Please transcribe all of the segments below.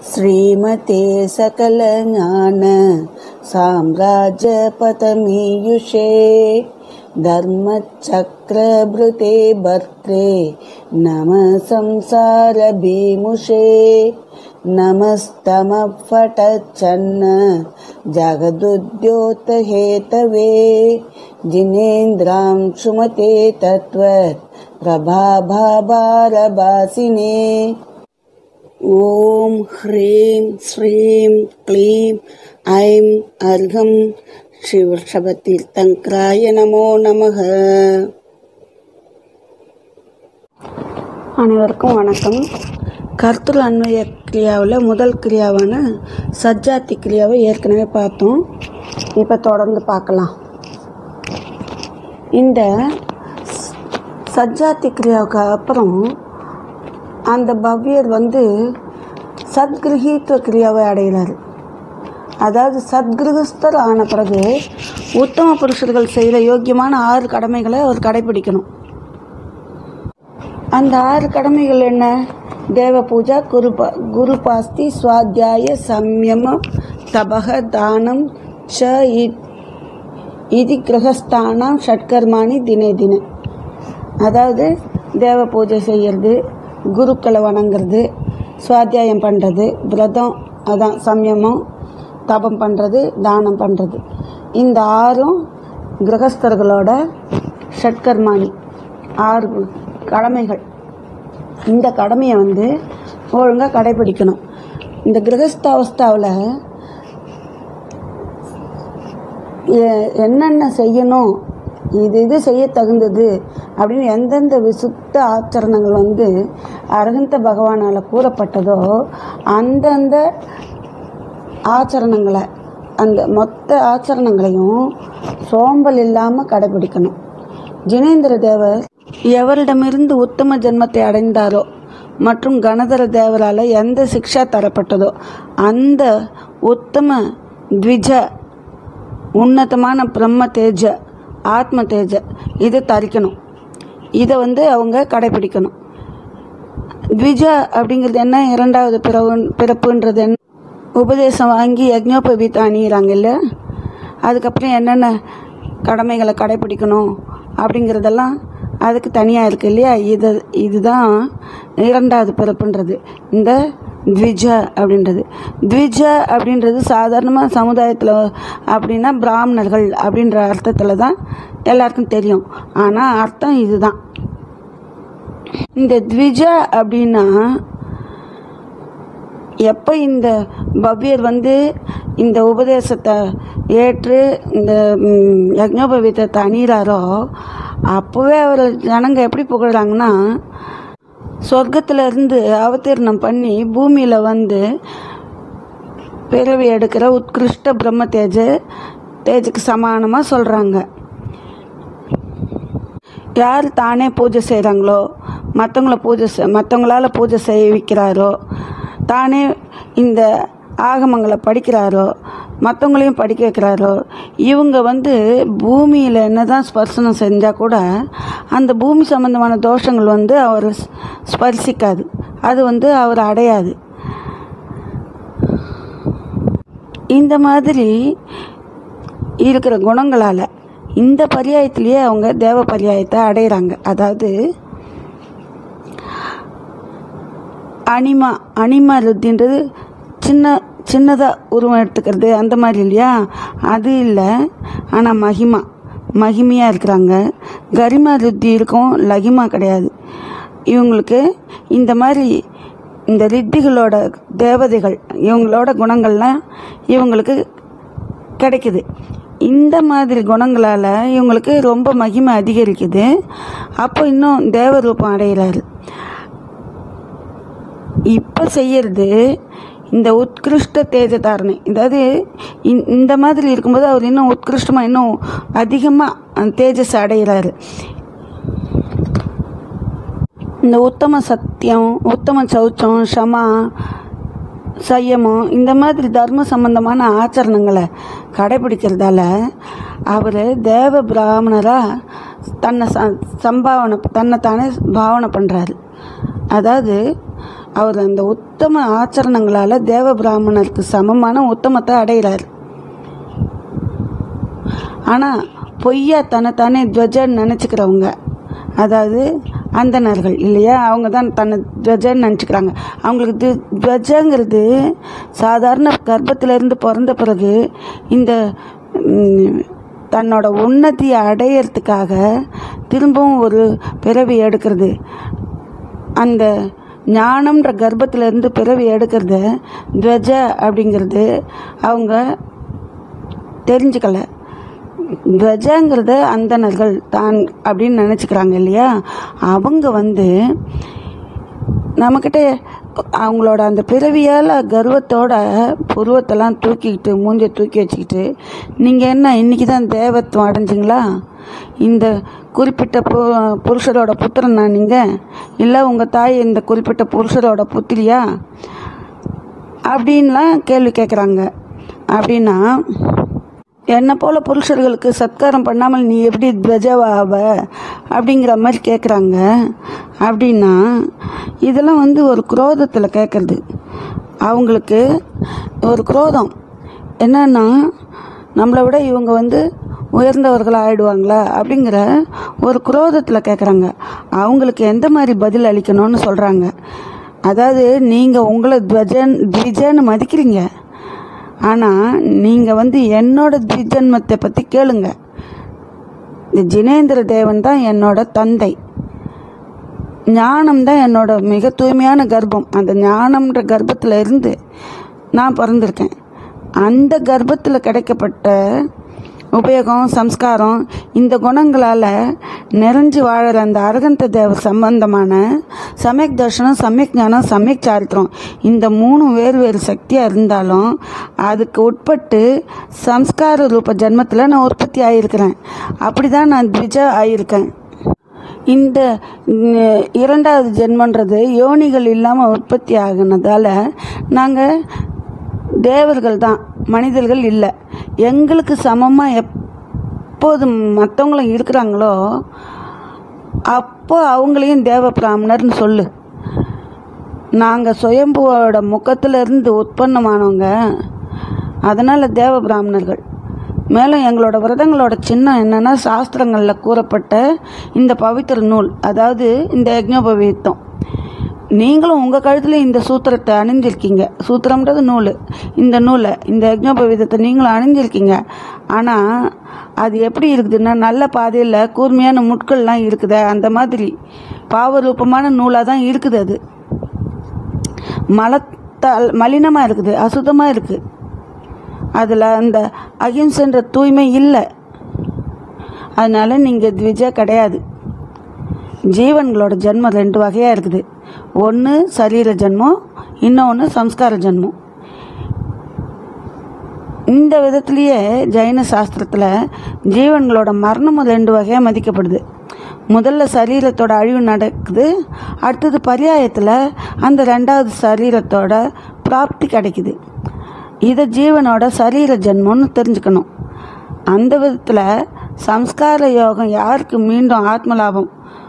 श्रीमते सकलज्ञान साम्राज्यपतमीयुषे धर्मचक्रभृते भर्त्रे नमः संसारभीमुषे नमस्तमः फटच्छन्न जगदुद्योतहेतवे जिनेन्द्रां सुमते तत्त्वत् प्रभाभारभासिने ॐ ह्रीं श्रीं क्लीं ऐं अर्घं शिवषभतीर्थङ्कराय नमो நமக அனைவருக்கும் வணக்கம் கர்த்தர் அன்வய கிரியாவில் முதல் கிரியாவான சஜ்ஜாத்தி கிரியாவை ஏற்கனவே பார்த்தோம் இப்போ தொடர்ந்து பார்க்கலாம் இந்த ஸ்- சஜ்ஜாத்தி கிரியாவுக்கு அப்புறம் அந்த பவ்யர் வந்து சத்கிரகீத்துவ கிரியாவை அடைகிறார் அதாவது சத்கிருகஸ்தர் ஆன பிறகு உத்தம புருஷர்கள் செய்கிற யோக்கியமான ஆறு கடமைகளை அவர் கடைபிடிக்கணும் அந்த ஆறு கடமைகள் என்ன தேவ பூஜா குரு ப- குரு பாஸ்தி சுவாத்தியாய சம்யம தபக தானம் ச இ- இது கிரகஸ்தானம் ஷட்கர்மாணி தினே தினே அதாவது தேவ பூஜை செய்கிறது குருக்களை வணங்குறது சுவாத்தியாயம் பண்ணுறது விரதம் அதான் சம்யமம் தபம் பண்ணுறது தானம் பண்ணுறது இந்த ஆறும் கிரகஸ்தர்களோட ஷட்கர்மாணி ஆறு கடமைகள் இந்த கடமையை வந்து ஒழுங்காக கடைபிடிக்கணும் இந்த கிரகஸ்த அவஸ்தாவில் எ- என்னென்ன செய்யணும் இது இது செய்ய தகுந்தது அப்படின்னு எந்தெந்த விசுத்த ஆச்சரணங்கள் வந்து அரகந்த பகவானால் கூறப்பட்டதோ அந்தந்த ஆச்சரணங்களை அந்த மொத்த ஆச்சரணங்களையும் சோம்பல் இல்லாமல் கடைபிடிக்கணும் ஜினேந்திர தேவர் எவரிடமிருந்து உத்தம ஜென்மத்தை அடைந்தாரோ மற்றும் கணதர தேவரால் எந்த சிக்ஷா தரப்பட்டதோ அந்த உத்தம த்விஜ உன்னதமான பிரம்ம தேஜ ஆத்ம தேஜ இதை தரிக்கணும் இதை வந்து அவங்க கடைபிடிக்கணும் த்விஜா அப்படிங்கிறது என்ன இரண்டாவது பிறவு பிறப்புன்றது என்ன உபதேசம் வாங்கி யக்ஞோபவீத்தை அணியிறாங்கல்ல அதுக்கப்புறம் என்னென்ன கடமைகளை கடைபிடிக்கணும் அப்படிங்கிறதெல்லாம் அதுக்கு தனியாக இருக்கு இல்லையா இது இதுதான் இரண்டாவது பிறப்புன்றது இந்த த்விஜா அப்படின்றது த்விஜா அப்படின்றது சாதாரணமாக சமுதாயத்தில் அப்படின்னா பிராமணர்கள் அப்படின்ற அர்த்தத்தில் தான் எல்லாருக்கும் தெரியும் ஆனால் அர்த்தம் இதுதான் இந்த த்விஜா அப்படின்னா எப்போ இந்த பவ்யர் வந்து இந்த உபதேசத்தை ஏற்று இந்த ம், யக்ஞோபவீதத்தை அணிகிறாரோ அப்போவே அவர் ஜனங்க எப்படி புகழ்றாங்கன்னா சொர்க்கத்துல இருந்து அவதீர்ணம் பண்ணி பூமியில் வந்து பிறவி எடுக்கிற உத்கிருஷ்ட பிரம்ம தேஜ தேஜுக்கு சமானமாக சொல்கிறாங்க யார் தானே பூஜை செய்கிறாங்களோ மற்றவங்கள பூஜை செ மற்றவங்களால பூஜை செய்விக்கிறாரோ தானே இந்த ஆகமங்களை படிக்கிறாரோ மற்றவங்களையும் படிக்க வைக்கிறாரோ இவங்க வந்து பூமியில் என்னதான் ஸ்பர்சனம் செஞ்சால் கூட அந்த பூமி சம்பந்தமான தோஷங்கள் வந்து அவர் ஸ்- ஸ்பர்சிக்காது அது வந்து அவர் அடையாது இந்த மாதிரி இருக்கிற குணங்களால் இந்த பரியாயத்திலேயே அவங்க தேவ பரியாயத்தை அடையிறாங்க அதாவது அனிமா அனிமா ருத்தின்றது சின்ன சின்னதாக உருவம் எடுத்துக்கிறது அந்த மாதிரி இல்லையா அது இல்லை ஆனால் மகிமா மகிமையாக இருக்கிறாங்க கரிமா ருத்தி இருக்கும் லகிமா கிடையாது இவங்களுக்கு இந்த மாதிரி இந்த ரித்திகளோட தேவதைகள் இவங்களோட குணங்கள்லாம் இவங்களுக்கு கிடைக்குது இந்த மாதிரி குணங்களால் இவங்களுக்கு ரொம்ப மகிமை அதிகரிக்குது அப்போ இன்னும் தேவரூபம் அடைகிறாரு இப்போ செய்யறது இந்த உத்கிருஷ்ட தேஜ தாரணை அதாவது இந்த- இந்த மாதிரி இருக்கும்போது அவர் இன்னும் உத்கிருஷ்டமாக இன்னும் அதிகமாக தேஜஸ் அடைகிறாரு இந்த உத்தம சத்தியம் உத்தம சௌச்சம் ஷமா சையமம் இந்த மாதிரி தர்ம சம்பந்தமான ஆச்சரணங்களை கடைபிடிக்கிறதால அவர் தேவ பிராமணராக தன்னை ச சம்பாவனை தன்னைத்தானே பாவனை பண்ணுறாரு அதாவது அவர் அந்த உத்தம ஆச்சரணங்களால் தேவ பிராமணருக்கு சமமான உத்தமத்தை அடைகிறார் ஆனால் பொய்யா தன்னைத்தானே துவஜன்னு நினச்சிக்கிறவங்க அதாவது அந்தணர்கள் இல்லையா அவங்க தான் தன்னை துவஜன்னு நினச்சிக்கிறாங்க அவங்களுக்கு து துவஜங்கிறது சாதாரண கர்ப்பத்திலேருந்து பிறந்த பிறகு இந்த ம், தன்னோட உன்னதியை அடையிறதுக்காக திரும்பவும் ஒரு பிறவி எடுக்கிறது அந்த ஞானம்ன்ற கர்ப்பத்திலேருந்து பிறவி எடுக்கிறத துவஜ அப்படிங்கிறது அவங்க தெரிஞ்சுக்கல துவஜங்கிறத அந்தணர்கள் தான் அப்படின்னு நினச்சிக்கிறாங்க இல்லையா அவங்க வந்து நம்மக்கிட்ட அவங்களோட அந்த பிறவியால் கர்வத்தோட புருவத்தெல்லாம் தூக்கிக்கிட்டு மூஞ்சை தூக்கி வச்சுக்கிட்டு நீங்கள் என்ன இன்றைக்கி தான் தேவத்துவம் அடைஞ்சிங்களா இந்த குறிப்பிட்ட பு புருஷரோட புத்திரனா நீங்கள் இல்லை உங்கள் தாய் இந்த குறிப்பிட்ட புருஷரோட புத்திரியா அப்படின்லாம் கேள்வி கேட்குறாங்க அப்படின்னா என்னை போல புருஷர்களுக்கு சத்காரம் பண்ணாமல் நீ எப்படி துவஜவாவ அப்படிங்கிற மாதிரி கேட்குறாங்க அப்படின்னா இதெல்லாம் வந்து ஒரு குரோதத்தில் கேட்குறது அவங்களுக்கு ஒரு குரோதம் என்னன்னா நம்மளை விட இவங்க வந்து உயர்ந்தவர்களாக ஆயிடுவாங்களா அப்படிங்கிற ஒரு குரோதத்தில் கேட்குறாங்க அவங்களுக்கு எந்த மாதிரி பதில் அளிக்கணும்னு சொல்கிறாங்க அதாவது நீங்கள் உங்களை துவஜன் த்விஜன்னு மதிக்கிறீங்க ஆனால் நீங்கள் வந்து என்னோட த்விஜன்மத்தை பற்றி கேளுங்க இந்த ஜினேந்திர தேவன் தான் என்னோட தந்தை ஞானம் தான் என்னோட மிக தூய்மையான கர்ப்பம் அந்த ஞானம்ன்ற கர்ப்பத்தில் இருந்து நான் பிறந்திருக்கேன் அந்த கர்ப்பத்தில் கிடைக்கப்பட்ட உபயோகம் சம்ஸ்காரம் இந்த குணங்களால் நிறைஞ்சு வாழற அந்த அரகந்த தேவ சம்பந்தமான சமயக் தர்ஷனம் சமயக் ஞானம் சமயக் சாரித்திரம் இந்த மூணு வேறு வேறு சக்தியாக இருந்தாலும் அதுக்கு உட்பட்டு சம்ஸ்கார ரூப ஜென்மத்தில் நான் உற்பத்தி ஆகியிருக்கிறேன் அப்படி தான் நான் த்விஜ ஆகியிருக்கேன் இந்த ம், இரண்டாவது ஜென்மன்றது யோனிகள் இல்லாமல் உற்பத்தி ஆகினதால நாங்கள் தேவர்கள் தான் மனிதர்கள் இல்லை எங்களுக்கு சமமாக எப்போது மற்றவங்களும் இருக்கிறாங்களோ அப்போ அவங்களையும் தேவ பிராமணர்னு சொல்லு நாங்கள் சுயம்புவோட முகத்திலிருந்து உற்பத்தமானவங்க அதனால் தேவ பிராமணர்கள் மேலும் எங்களோட விரதங்களோட சின்னம் என்னென்னா சாஸ்திரங்களில் கூறப்பட்ட இந்த பவித்திர நூல் அதாவது இந்த யஜ்ஞோபவீத்தம் நீங்களும் உங்கள் கழுத்துல இந்த சூத்திரத்தை அணிஞ்சிருக்கீங்க சூத்திரம்ன்றது நூல் இந்த நூலை இந்த யஜ்ஞோபவீதத்தை நீங்களும் அணிஞ்சிருக்கீங்க ஆனால் அது எப்படி இருக்குதுன்னா நல்ல பாதையில் கூர்மையான முட்கள்லாம் இருக்குதே அந்த மாதிரி பாவரூபமான நூலாக தான் இருக்குது அது மலத்தால் மலினமாக இருக்குது அசுத்தமாக இருக்குது அதில் அந்த அகிம்சன்ற தூய்மை இல்லை அதனால நீங்கள் த்விஜா கிடையாது ஜீவன்களோட ஜென்மம் ரெண்டு வகையாக இருக்குது ஒன்று சரீர ஜென்மம் இன்னொன்று சம்ஸ்கார ஜென்மம் இந்த விதத்திலேயே ஜைன சாஸ்திரத்தில் ஜீவன்களோட மரணமும் ரெண்டு வகையாக மதிக்கப்படுது முதல்ல சரீரத்தோட அழிவு நடக்குது அடுத்தது பரியாயத்தில் அந்த ரெண்டாவது சரீரத்தோட பிராப்தி கிடைக்குது இதை ஜீவனோட சரீர ஜென்மம்னு தெரிஞ்சுக்கணும் அந்த விதத்தில் சம்ஸ்கார யோகம் யாருக்கு மீண்டும் ஆத்ம லாபம்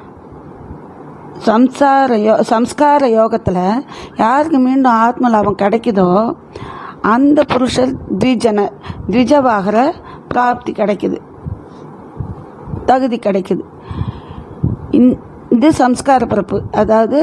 சம்சார யோ சம்ஸ்கார யோகத்தில் யாருக்கு மீண்டும் ஆத்ம லாபம் கிடைக்குதோ அந்த புருஷர் த்விஜன த்விஜவாகிற பிராப்தி கிடைக்குது தகுதி கிடைக்குது இந்- இது சம்ஸ்கார பிறப்பு அதாவது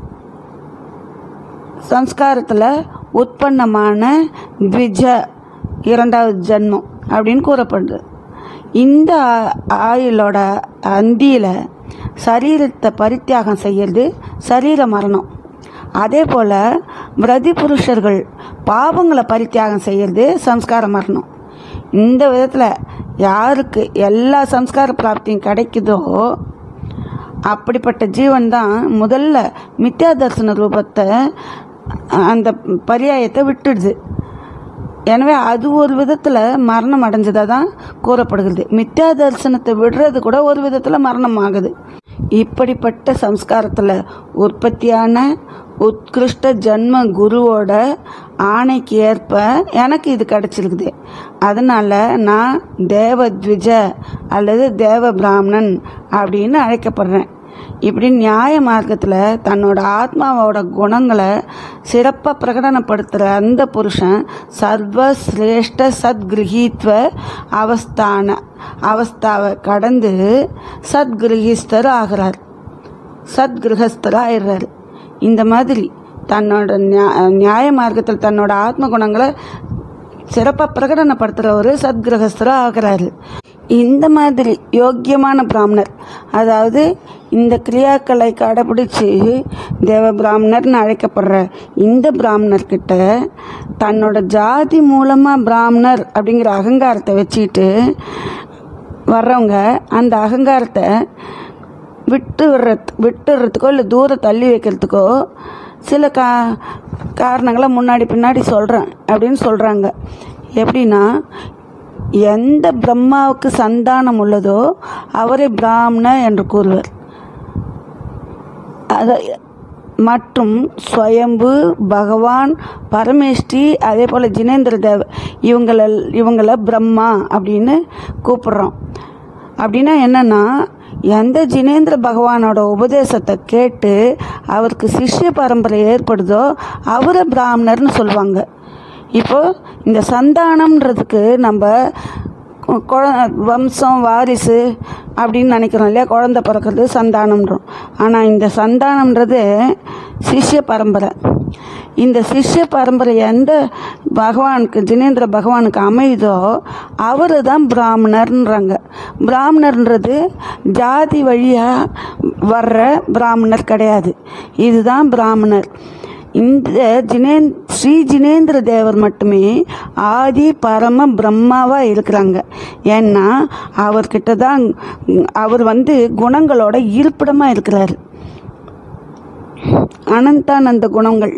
சம்ஸ்காரத்தில் உற்பத்தமான த்விஜ இரண்டாவது ஜென்மம் அப்படின்னு கூறப்படுது இந்த ஆ- ஆயுளோட அந்தியில் சரீரத்தை பரித்தியாகம் செய்யறது சரீர மரணம் அதே போல் விரதி புருஷர்கள் பாவங்களை பரித்தியாகம் செய்யறது சம்ஸ்கார மரணம் இந்த விதத்தில் யாருக்கு எல்லா சம்ஸ்கார பிராப்தியும் கிடைக்குதோ அப்படிப்பட்ட ஜீவன் தான் முதல்ல மித்யா தரிசன ரூபத்தை அந்த பரியாயத்தை விட்டுடுது எனவே அது ஒரு விதத்தில் மரணம் அடைஞ்சதாக தான் கூறப்படுகிறது மித்யா தரிசனத்தை விடுறது கூட ஒரு விதத்தில் மரணம் ஆகுது இப்படிப்பட்ட சம்ஸ்காரத்தில் உற்பத்தியான உத்கிருஷ்ட ஜன்ம குருவோட ஆணைக்கு ஏற்ப எனக்கு இது கிடச்சிருக்குது அதனால் நான் தேவத்விஜ அல்லது தேவ பிராமணன் அப்படின்னு அழைக்கப்படுறேன் இப்படி நியாய மார்க்கத்தில் தன்னோட ஆத்மாவோட குணங்களை சிறப்பாக பிரகடனப்படுத்துகிற அந்த புருஷன் சர்வசிரேஷ்ட சத்கிரகீத்வ அவஸ்தான அவஸ்தாவை கடந்து சத்கிரகிஸ்தர் ஆகிறார் சத்கிரகஸ்தர் ஆயிடுறாரு இந்த மாதிரி தன்னோட நியா- நியாய மார்க்கத்தில் தன்னோட ஆத்ம குணங்களை சிறப்பாக பிரகடனப்படுத்துகிறவர் சத்கிரகஸ்தரா ஆகிறாரு இந்த மாதிரி யோக்கியமான பிராமணர் அதாவது இந்த கிரியாக்களை கடைபிடிச்சு தேவ பிராமணர்னு அழைக்கப்படுற இந்த பிராமணர்கிட்ட தன்னோட ஜாதி மூலமாக பிராமணர் அப்படிங்கிற அகங்காரத்தை வச்சுக்கிட்டு வர்றவங்க அந்த அகங்காரத்தை விட்டு விடுறது விட்டுறதுக்கோ இல்லை தூரம் தள்ளி வைக்கிறதுக்கோ சில கா காரணங்களை முன்னாடி பின்னாடி சொல்கிறேன் அப்படின்னு சொல்கிறாங்க எப்படின்னா எந்த பிரம்மாவுக்கு சந்தானம் உள்ளதோ அவரை பிராமண என்று கூறுவர் அத மற்றும் ஸ்வயம்பு பகவான் பரமேஷ்டி அதே போல் ஜினேந்திர தேவ இவங்கள இவங்கள பிரம்மா அப்படின்னு கூப்பிடுறோம் அப்படின்னா என்னன்னா எந்த ஜினேந்திர பகவானோட உபதேசத்தை கேட்டு அவருக்கு சிஷ்ய பரம்பரை ஏற்படுதோ அவரை பிராமணர்னு சொல்லுவாங்க இப்போ இந்த சந்தானம்ன்றதுக்கு நம்ம கு- குழ வம்சம் வாரிசு அப்படின்னு நினைக்கிறோம் இல்லையா குழந்தை பிறக்கிறது சந்தானம்ன்றோம் ஆனால் இந்த சந்தானம்ன்றது சிஷ்ய பரம்பரை இந்த சிஷ்ய பரம்பரை எந்த பகவானுக்கு ஜினேந்திர பகவானுக்கு அமையுதோ அவர் தான் பிராமணர்ன்றாங்க பிராமணர்ன்றது ஜாதி வழியாக வர்ற பிராமணர் கிடையாது இதுதான் பிராமணர் இந்த ஜினேந் ஸ்ரீ ஜினேந்திர தேவர் மட்டுமே ஆதி பரம பிரம்மாவா இருக்கிறாங்க ஏன்னா அவர்கிட்ட தான் அவர் வந்து குணங்களோட இருப்பிடமா இருக்கிறாரு அனந்தானந்த குணங்கள்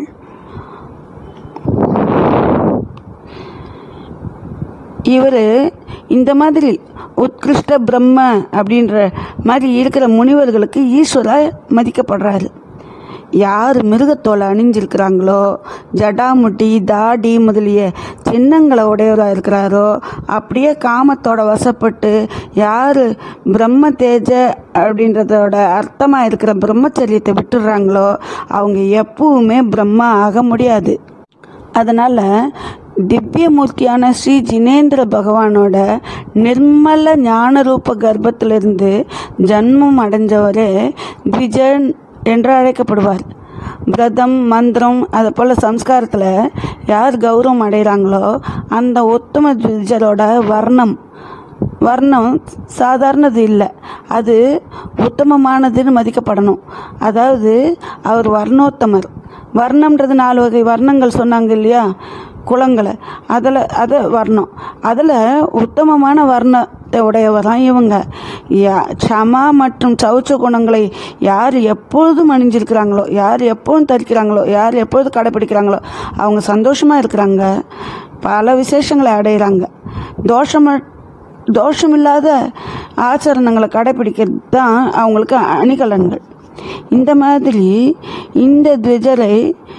இவர் இந்த மாதிரி உத்கிருஷ்ட பிரம்ம அப்படின்ற மாதிரி இருக்கிற முனிவர்களுக்கு ஈஸ்வரா மதிக்கப்படுறாரு யார் மிருகத்தோலை அணிஞ்சிருக்கிறாங்களோ ஜடாமுட்டி தாடி முதலிய சின்னங்களை உடையவராக இருக்கிறாரோ அப்படியே காமத்தோட வசப்பட்டு யார் பிரம்ம தேஜ அப்படின்றதோட அர்த்தமாக இருக்கிற பிரம்மச்சரியத்தை விட்டுடுறாங்களோ அவங்க எப்பவுமே பிரம்மா ஆக முடியாது அதனால் திவ்யமூர்த்தியான ஸ்ரீ ஜினேந்திர பகவானோட நிர்மல ஞானரூப கர்ப்பத்திலிருந்து ஜன்மம் அடைஞ்சவரே த்விஜன் என்று அழைக்கப்படுவார் விரதம் மந்திரம் அது போல் சம்ஸ்காரத்தில் யார் கௌரவம் அடைகிறாங்களோ அந்த உத்தம த்விஜரோட வர்ணம் வர்ணம் சாதாரணது இல்லை அது உத்தமமானதுன்னு மதிக்கப்படணும் அதாவது அவர் வர்ணோத்தமர் வர்ணம்ன்றது நாலு வகை வர்ணங்கள் சொன்னாங்க இல்லையா குலங்களை அதில் அதை வர்ணம் அதில் உத்தமமான வர்ணத்தை உடையவராம் இவங்க யா- க்ஷமா மற்றும் சௌச்ச குணங்களை யார் எப்பொழுதும் அணிஞ்சிருக்கிறாங்களோ யார் எப்பொழுதும் தரிக்கிறாங்களோ யார் எப்பொழுதும் கடைப்பிடிக்கிறாங்களோ அவங்க சந்தோஷமாக இருக்கிறாங்க பல விசேஷங்களை அடையிறாங்க தோஷம தோஷமில்லாத ஆச்சரணங்களை கடைப்பிடிக்கிறது தான் அவங்களுக்கு அணிகலன்கள் இந்த மாதிரி இந்த த்விஜரை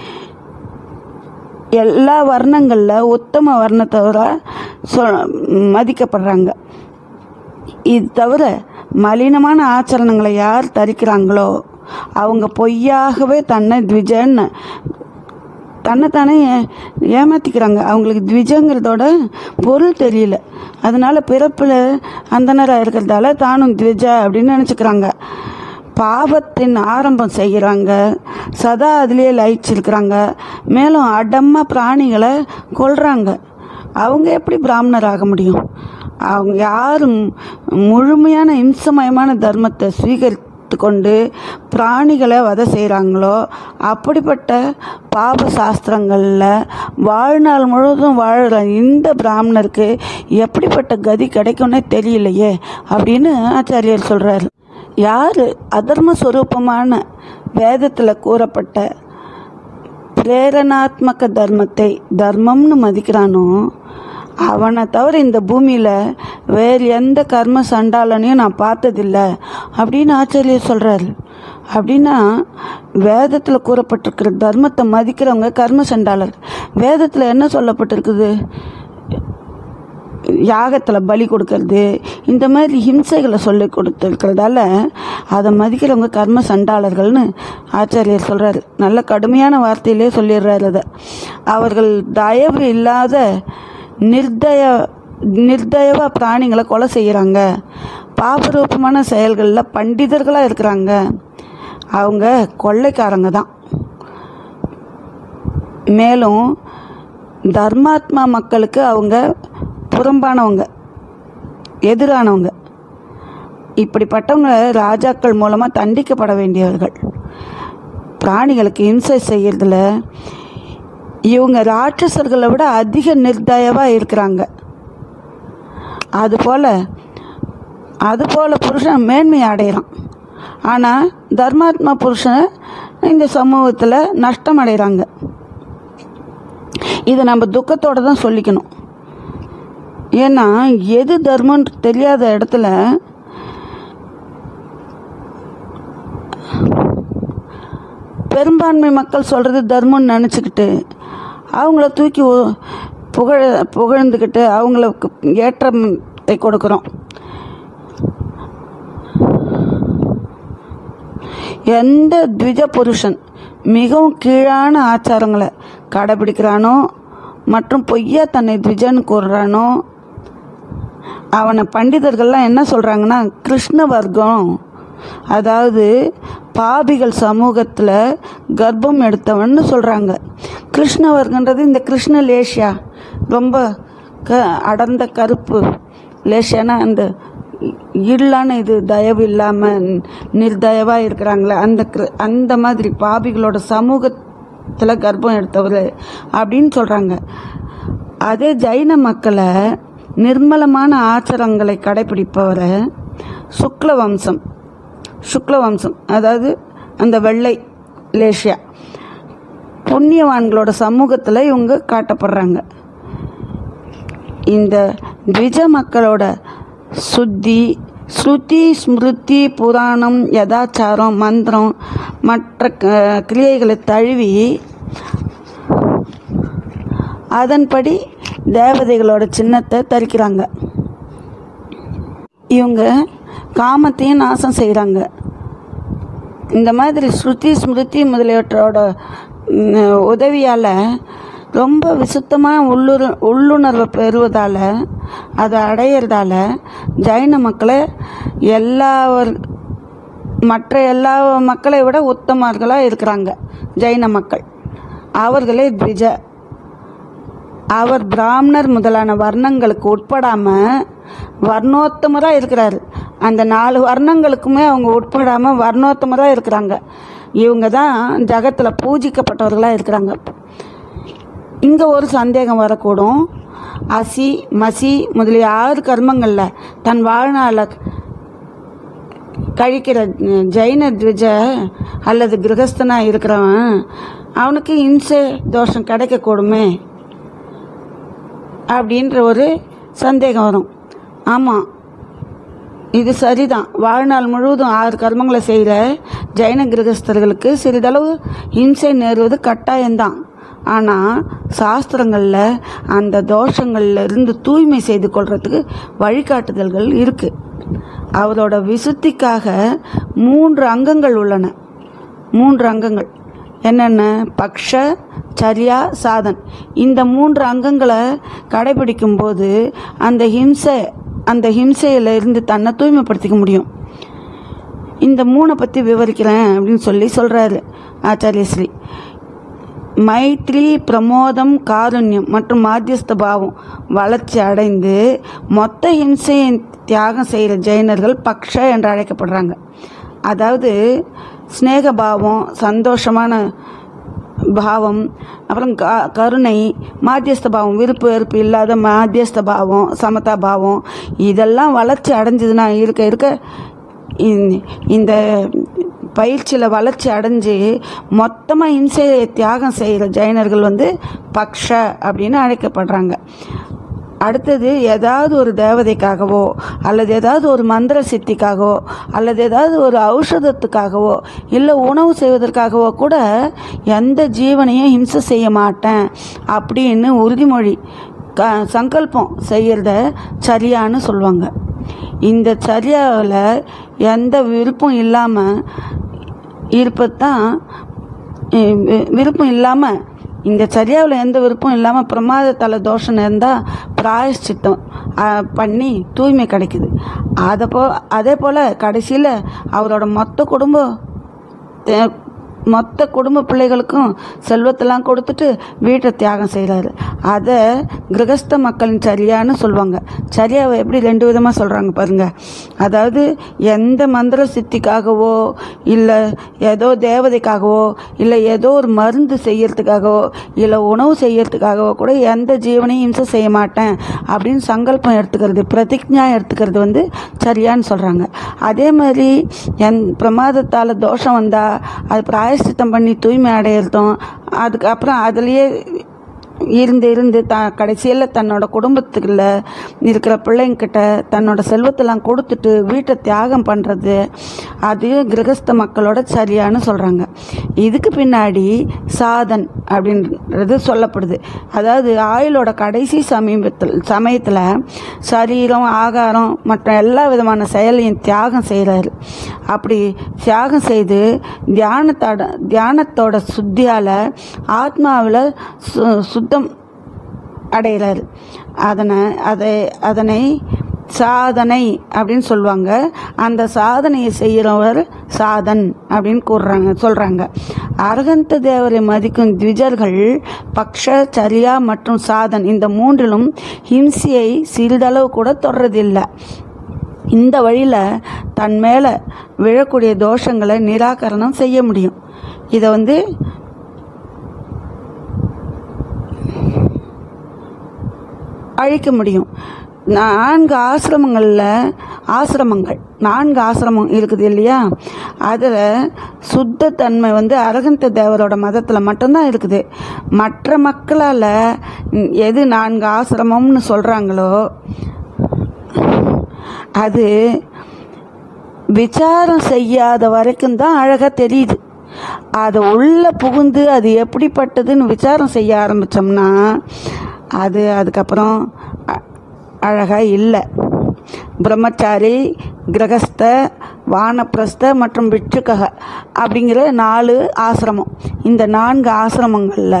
எல்லா வர்ணங்களில் உத்தம வர்ணத்தவர சொ மதிக்கப்படுறாங்க இது தவிர மலினமான ஆச்சரணங்களை யார் தரிக்கிறாங்களோ அவங்க பொய்யாகவே தன்னை த்விஜன்னு தன்னைத்தானே ஏ- ஏமாத்திக்கிறாங்க அவங்களுக்கு த்விஜங்கிறதோட பொருள் தெரியல அதனால பிறப்பில் அந்தனராக இருக்கிறதால தானும் த்விஜா அப்படின்னு நினச்சிக்கிறாங்க பாவத்தின் ஆரம்பம் செய்கிறாங்க சதா அதிலேயே லயிச்சிருக்கிறாங்க மேலும் அடமாக பிராணிகளை கொல்றாங்க அவங்க எப்படி பிராமணர் ஆக முடியும் அவங்க யாரும் முழுமையான இம்சமயமான தர்மத்தை ஸ்வீகரித்து கொண்டு பிராணிகளை வதை செய்கிறாங்களோ அப்படிப்பட்ட பாப சாஸ்திரங்களில் வாழ்நாள் முழுவதும் வாழ்கிற இந்த பிராமணருக்கு எப்படிப்பட்ட கதி கிடைக்கும்னே தெரியலையே அப்படின்னு ஆச்சாரியர் சொல்கிறாரு யார் அதர்ம ஸ்வரூபமான வேதத்தில் கூறப்பட்ட பிரேரணாத்மக தர்மத்தை தர்மம்னு மதிக்கிறானோ அவனை தவிர இந்த பூமியில் வேறு எந்த கர்ம சண்டாளனையும் நான் பார்த்ததில்ல அப்படின்னு ஆச்சாரியர் சொல்கிறாரு அப்படின்னா வேதத்தில் கூறப்பட்டிருக்கிற தர்மத்தை மதிக்கிறவங்க கர்ம சண்டாளர் வேதத்தில் என்ன சொல்லப்பட்டிருக்குது யாகத்தில் பலி கொடுக்கறது இந்த மாதிரி ஹிம்சைகளை சொல்லி கொடுத்துருக்கிறதால அதை மதிக்கிறவங்க கர்ம சண்டாளர்கள்னு ஆச்சாரியர் சொல்கிறாரு நல்ல கடுமையான வார்த்தையிலே சொல்லிடுறாரு அதை அவர்கள் தயவு இல்லாத நிர்தய நிர்தயவ பிராணிகளை கொலை செய்கிறாங்க பாபரூபமான செயல்களில் பண்டிதர்களாக இருக்கிறாங்க அவங்க கொள்ளைக்காரங்க தான் மேலும் தர்மாத்மா மக்களுக்கு அவங்க புறம்பானவங்க எதிரானவங்க இப்படிப்பட்டவங்க ராஜாக்கள் மூலமாக தண்டிக்கப்பட வேண்டியவர்கள் பிராணிகளுக்கு இம்சை செய்யறதுல இவங்க ராட்சசர்களை விட அதிக நிர்தயவாக இருக்கிறாங்க அதுபோல் அதுபோல் புருஷன் மேன்மை அடைகிறான் ஆனால் தர்மாத்மா புருஷன் இந்த சமூகத்தில் நஷ்டம் அடைகிறாங்க இதை நம்ம துக்கத்தோட தான் சொல்லிக்கணும் ஏன்னா எது தர்மம்னு தெரியாத இடத்துல பெரும்பான்மை மக்கள் சொல்கிறது தர்மம்னு நினச்சிக்கிட்டு அவங்கள தூக்கி ஒ- புகழ புகழ்ந்துக்கிட்டு அவங்களுக்கு ஏற்றத்தை கொடுக்குறோம் எந்த த்விஜ புருஷன் மிகவும் கீழான ஆச்சாரங்களை கடைபிடிக்கிறானோ மற்றும் பொய்யா தன்னை த்விஜன்னு கூறுறானோ அவனை பண்டிதர்கள்லாம் என்ன சொல்கிறாங்கன்னா கிருஷ்ண வர்க்கம் அதாவது பாபிகள் சமூகத்தில் கர்ப்பம் எடுத்தவன்னு சொல்கிறாங்க கிருஷ்ண வர்க்கன்றது இந்த கிருஷ்ண லேஷியா ரொம்ப க அடர்ந்த கருப்பு லேஷியானா அந்த இல்லான இது தயவு இல்லாமல் நிர்தயவாக இருக்கிறாங்களே அந்த கிரு- அந்த மாதிரி பாபிகளோட சமூகத்தில் கர்ப்பம் எடுத்தவர் அப்படின்னு சொல்கிறாங்க அதே ஜைன மக்களை நிர்மலமான ஆச்சாரங்களை கடைபிடிப்பவரை சுக்ல வம்சம் சுக்ல வம்சம் அதாவது அந்த வெள்ளை லேஷியா புண்ணியவான்களோட சமூகத்தில் இவங்க காட்டப்படுறாங்க இந்த த்விஜ மக்களோட சுத்தி ஸ்ருதி ஸ்மிருதி புராணம் யதாச்சாரம் மந்திரம் மற்ற க- கிரியைகளை தழுவி அதன்படி தேவதைகளோட சின்னத்தை தரிக்கிறாங்க இவங்க காமத்தையும் நாசம் செய்கிறாங்க இந்த மாதிரி ஸ்ருதி ஸ்மிருதி முதலியவற்றோட உதவியால் ரொம்ப விசுத்தமாக உள்ளுர் உள்ளுணர்வை பெறுவதால் அதை அடையிறதால ஜைன மக்களை எல்லா மற்ற எல்லா மக்களை விட உத்தமர்களாக இருக்கிறாங்க ஜைன மக்கள் அவர்களே த்விஜ அவர் பிராமணர் முதலான வர்ணங்களுக்கு உட்படாம வர்ணோத்தமராக இருக்கிறாரு அந்த நாலு வர்ணங்களுக்குமே அவங்க உட்படாம வர்ணோத்தமராக இருக்கிறாங்க இவங்க தான் ஜகத்தில் பூஜிக்கப்பட்டவர்களாக இருக்கிறாங்க இங்கே ஒரு சந்தேகம் வரக்கூடும் அசி மசி முதலிய ஆறு கர்மங்களில் தன் வாழ்நாளை கழிக்கிற ஜெயின த்விஜ அல்லது கிரகஸ்தனா இருக்கிறவன் அவனுக்கு இம்சை தோஷம் கிடைக்கக்கூடுமே அப்படின்ற ஒரு சந்தேகம் வரும் ஆமாம் இது சரிதான் வாழ்நாள் முழுவதும் ஆறு கர்மங்களை செய்கிற ஜைன கிரகஸ்தர்களுக்கு சிறிதளவு இம்சை நேருவது கட்டாயம்தான் ஆனால் சாஸ்திரங்களில் அந்த தோஷங்கள்ல இருந்து தூய்மை செய்து கொள்றதுக்கு வழிகாட்டுதல்கள் இருக்குது அவரோட விசுத்திக்காக மூன்று அங்கங்கள் உள்ளன மூன்று அங்கங்கள் என்னென்ன பக்ஷ சரியா சாதன் இந்த மூன்று அங்கங்களை கடைபிடிக்கும் போது அந்த ஹிம்சை அந்த ஹிம்சையில இருந்து தன்னை தூய்மைப்படுத்திக்க முடியும் இந்த மூணை பற்றி விவரிக்கிறேன் அப்படின்னு சொல்லி சொல்கிறாரு ஆச்சாரிய ஸ்ரீ மைத்ரி பிரமோதம் காருண்யம் மற்றும் மாத்தியஸ்த பாவம் வளர்ச்சி அடைந்து மொத்த ஹிம்சையை தியாகம் செய்கிற ஜெயினர்கள் பக்ஷ என்று அழைக்கப்படுறாங்க அதாவது ஸ்நேக பாவம் சந்தோஷமான பாவம் அப்புறம் க கருணை மாத்தியஸ்த பாவம் விருப்பு வெறுப்பு இல்லாத மாத்தியஸ்த பாவம் சமதா பாவம் இதெல்லாம் வளர்ச்சி அடைஞ்சதுன்னா இருக்க இருக்க இந்த- இந்த பயிற்சியில் வளர்ச்சி அடைஞ்சு மொத்தமாக இம்சையை தியாகம் செய்கிற ஜைனர்கள் வந்து பக்ஷ அப்படின்னு அழைக்கப்படுறாங்க அடுத்தது ஏதாவது ஒரு தேவதைக்காகவோ அல்லது ஏதாவது ஒரு மந்திர சித்திக்காகவோ அல்லது ஏதாவது ஒரு ஔஷதத்துக்காகவோ இல்லை உணவு செய்வதற்காகவோ கூட எந்த ஜீவனையும் ஹிம்சை செய்ய மாட்டேன் அப்படின்னு உறுதிமொழி க சங்கல்பம் செய்கிறத சரியான்னு சொல்லுவாங்க இந்த சரியாவில் எந்த விருப்பம் இல்லாமல் இருப்பது தான் விருப்பம் இல்லாமல் இந்த சரியாவில் எந்த விருப்பம் இல்லாமல் பிரமாத தலை தோஷம் இருந்தால் பிராயஷ்சித்தம் அஹ், பண்ணி தூய்மை கிடைக்குது அதை போ அதே போல் கடைசியில் அவரோட மொத்த குடும்பம் தே- மொத்த குடும்ப பிள்ளைகளுக்கும் செல்வத்தெல்லாம் கொடுத்துட்டு வீட்டை தியாகம் செய்கிறாரு அதை கிரகஸ்த மக்களின் சரியான்னு சொல்லுவாங்க சரியாவை எப்படி ரெண்டு விதமாக சொல்கிறாங்க பாருங்க அதாவது எந்த மந்திர சித்திக்காகவோ இல்லை ஏதோ தேவதைக்காகவோ இல்லை ஏதோ ஒரு மருந்து செய்யறதுக்காகவோ இல்லை உணவு செய்யறதுக்காகவோ கூட எந்த ஜீவனையும் இம்சை செய்ய மாட்டேன் அப்படின்னு சங்கல்பம் எடுத்துக்கிறது பிரதிஜ்ஞா எடுத்துக்கிறது வந்து சரியான்னு சொல்கிறாங்க அதே மாதிரி என் பிரமாதத்தால் தோஷம் வந்தால் அது பிராயசித்தம் பண்ணி தூய்மை அடையிறதும் அதுக்கப்புறம் அதுலேயே இருந்து இருந்து த கடைசியில் தன்னோட குடும்பத்துக்குள்ள இருக்கிற பிள்ளைங்கிட்ட தன்னோட செல்வத்தெல்லாம் கொடுத்துட்டு வீட்டை தியாகம் பண்ணுறது அது கிரகஸ்த மக்களோட சரியான்னு சொல்கிறாங்க இதுக்கு பின்னாடி சாதன் அப்படின்றது சொல்லப்படுது அதாவது ஆயுளோட கடைசி சமீபத்தில் சமயத்தில் சரீரம் ஆகாரம் மற்ற எல்லா விதமான செயலையும் தியாகம் செய்கிறாரு அப்படி தியாகம் செய்து தியானத்தோட தியானத்தோட சுத்தியால் ஆத்மாவில் சு சுத்தம் அடைகிறாரு அதனை அதை அதனை சாதனை அப்படின்னு சொல்லுவாங்க அந்த சாதனையை செய்கிறவர் சாதன் அப்படின்னு கூறுறாங்க சொல்கிறாங்க அரகந்த தேவரை மதிக்கும் த்விஜர்கள் பக்ஷ சரியா மற்றும் சாதன் இந்த மூன்றிலும் ஹிம்சையை சிறிதளவு கூட தொடர்றதில்லை இந்த வழியில் தன் மேலே விழக்கூடிய தோஷங்களை நிராகரணம் செய்ய முடியும் இதை வந்து அழிக்க முடியும் நான்கு ஆசிரமங்களில் ஆசிரமங்கள் நான்கு ஆசிரமம் இருக்குது இல்லையா அதில் சுத்த தன்மை வந்து அரகந்த தேவரோட மதத்தில் மட்டும்தான் இருக்குது மற்ற மக்களால் எது நான்கு ஆசிரமம்னு சொல்கிறாங்களோ அது விசாரம் செய்யாத வரைக்கும் தான் அழகாக தெரியுது அதை உள்ளே புகுந்து அது எப்படிப்பட்டதுன்னு விசாரம் செய்ய ஆரம்பித்தோம்னா அது அதுக்கப்புறம் அ- அழகா இல்லை பிரம்மச்சாரி கிரகஸ்த வானப்பிரஸ்த மற்றும் பிட்சுக்கக அப்படிங்கிற நாலு ஆசிரமம் இந்த நான்கு ஆசிரமங்களில்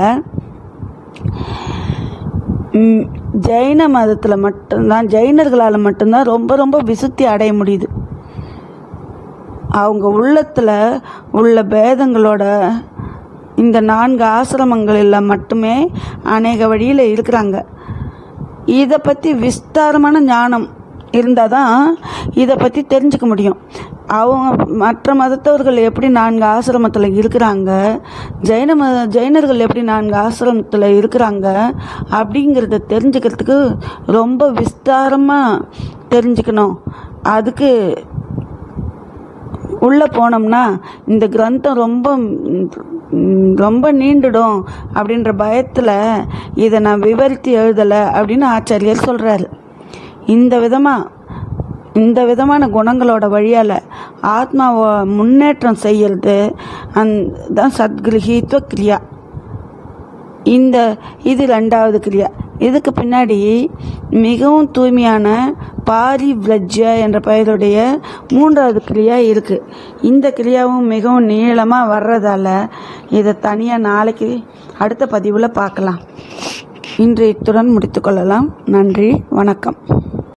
ம், ஜெயின மதத்தில் மட்டும்தான் ஜெயினர்களால் மட்டும்தான் ரொம்ப ரொம்ப விசுத்தி அடைய முடியுது அவங்க உள்ளத்தில் உள்ள பேதங்களோட இந்த நான்கு ஆசிரமங்களில் மட்டுமே அநேக வழியில் இருக்கிறாங்க இதை பற்றி விஸ்தாரமான ஞானம் இருந்தால் தான் இதை பற்றி தெரிஞ்சுக்க முடியும் அவங்க மற்ற மதத்தவர்கள் எப்படி நான்கு ஆசிரமத்தில் இருக்கிறாங்க ஜெயின மத ஜெயினர்கள் எப்படி நான்கு ஆசிரமத்தில் இருக்கிறாங்க அப்படிங்கிறத தெரிஞ்சுக்கிறதுக்கு ரொம்ப விஸ்தாரமாக தெரிஞ்சுக்கணும் அதுக்கு உள்ளே போனோம்னா இந்த கிரந்தம் ரொம்ப ம், ரொம்ப நீண்டுடும் அப்படின்ற பயத்தில் இதை நான் விவரித்து எழுதலை அப்படின்னு ஆச்சாரியர் சொல்கிறாரு இந்த விதமாக இந்த விதமான குணங்களோட வழியால் ஆத்மாவை முன்னேற்றம் செய்யறது அந் தான் சத்கிரகித்வ கிரியா இந்த இது ரெண்டாவது கிரியா இதுக்கு பின்னாடி மிகவும் தூய்மையான பாரிவ்ரஜ்ய என்ற பெயருடைய மூன்றாவது கிரியா இருக்குது இந்த கிரியாவும் மிகவும் நீளமாக வர்றதால இதை தனியாக நாளைக்கு அடுத்த பதிவில் பார்க்கலாம் இன்று இத்துடன் முடித்துக்கொள்ளலாம் நன்றி வணக்கம்